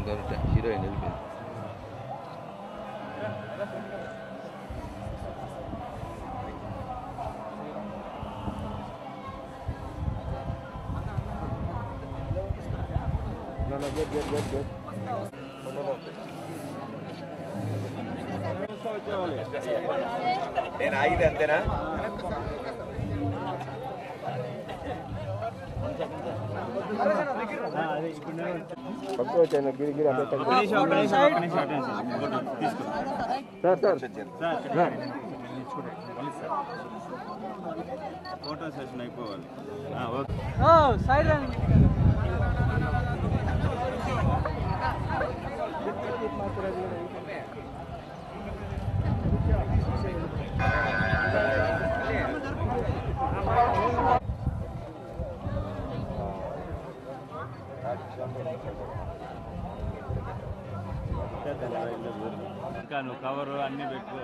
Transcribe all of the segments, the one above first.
correct heroine వెళ్ళిపోయింది నేను ఆగితే అంతేనా ఫోటో సెషన్ అయిపోవాలి ఆ, ఓకే ఇంకా నువ్వు కవరు అన్నీ పెట్టుకో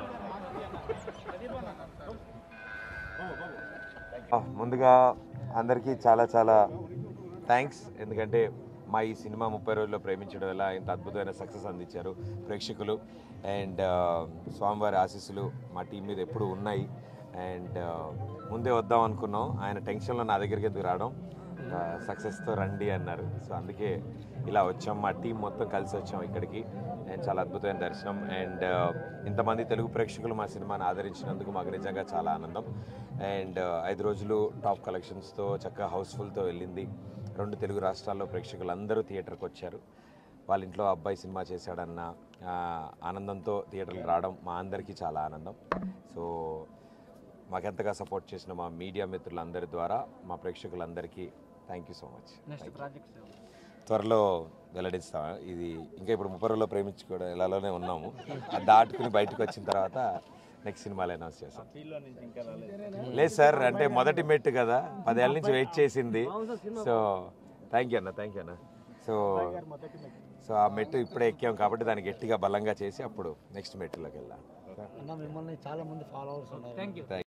ఆ, ముందుగా అందరికీ చాలా చాలా థ్యాంక్స్ ఎందుకంటే మా ఈ సినిమా ముప్పై రోజుల్లో ప్రేమించడం వల్ల ఇంత అద్భుతమైన సక్సెస్ అందించారు ప్రేక్షకులు అండ్ స్వామివారి ఆశీస్సులు మా టీం మీద ఎప్పుడు ఉన్నాయి అండ్ ముందే వద్దాం అనుకున్నాం ఆయన టెన్షన్లో నా దగ్గరికి ఎందుకు రావడం సక్సెస్తో రండి అన్నారు సో అందుకే ఇలా వచ్చాం మా టీం మొత్తం కలిసి వచ్చాం ఇక్కడికి అండ్ చాలా అద్భుతమైన దర్శనం అండ్ ఇంతమంది తెలుగు ప్రేక్షకులు మా సినిమాని ఆదరించినందుకు మాకు నిజంగా చాలా ఆనందం అండ్ ఐదు రోజులు టాప్ కలెక్షన్స్తో చక్కగా హౌస్ఫుల్తో వెళ్ళింది రెండు తెలుగు రాష్ట్రాల్లో ప్రేక్షకులు అందరూ థియేటర్కి వచ్చారు వాళ్ళ ఇంట్లో అబ్బాయి సినిమా చేశాడన్న ఆ, ఆనందంతో థియేటర్కి రావడం మా అందరికీ చాలా ఆనందం సో మాకెంతగా సపోర్ట్ చేసిన మా మీడియా మిత్రులందరి ద్వారా మా ప్రేక్షకులందరికీ థ్యాంక్ యూ సో మచ్ త్వరలో వెల్లడిస్తాం ఇది ఇంకా ఇప్పుడు ముప్పై రోజుల్లో ప్రేమించుకోవడం ఇలాలోనే ఉన్నాము అది దాటుకుని బయటకు వచ్చిన తర్వాత నెక్స్ట్ సినిమాలు అనౌన్స్ చేస్తాం ఫీల్డ్లో నుంచి ఇంకా రాలేదు లేదు సార్ అంటే మొదటి మెట్టు కదా పదేళ్ళ నుంచి వెయిట్ చేసింది సో థ్యాంక్ యూ అన్న థ్యాంక్ యూ అన్న సో సో ఆ మెట్టు ఇప్పుడే ఎక్కాం కాబట్టి దాన్ని గట్టిగా బలంగా చేసి అప్పుడు నెక్స్ట్ మెట్టులోకి వెళ్దాం మిమ్మల్ని చాలా మంది ఫాలోవర్స్ ఉన్నారు థ్యాంక్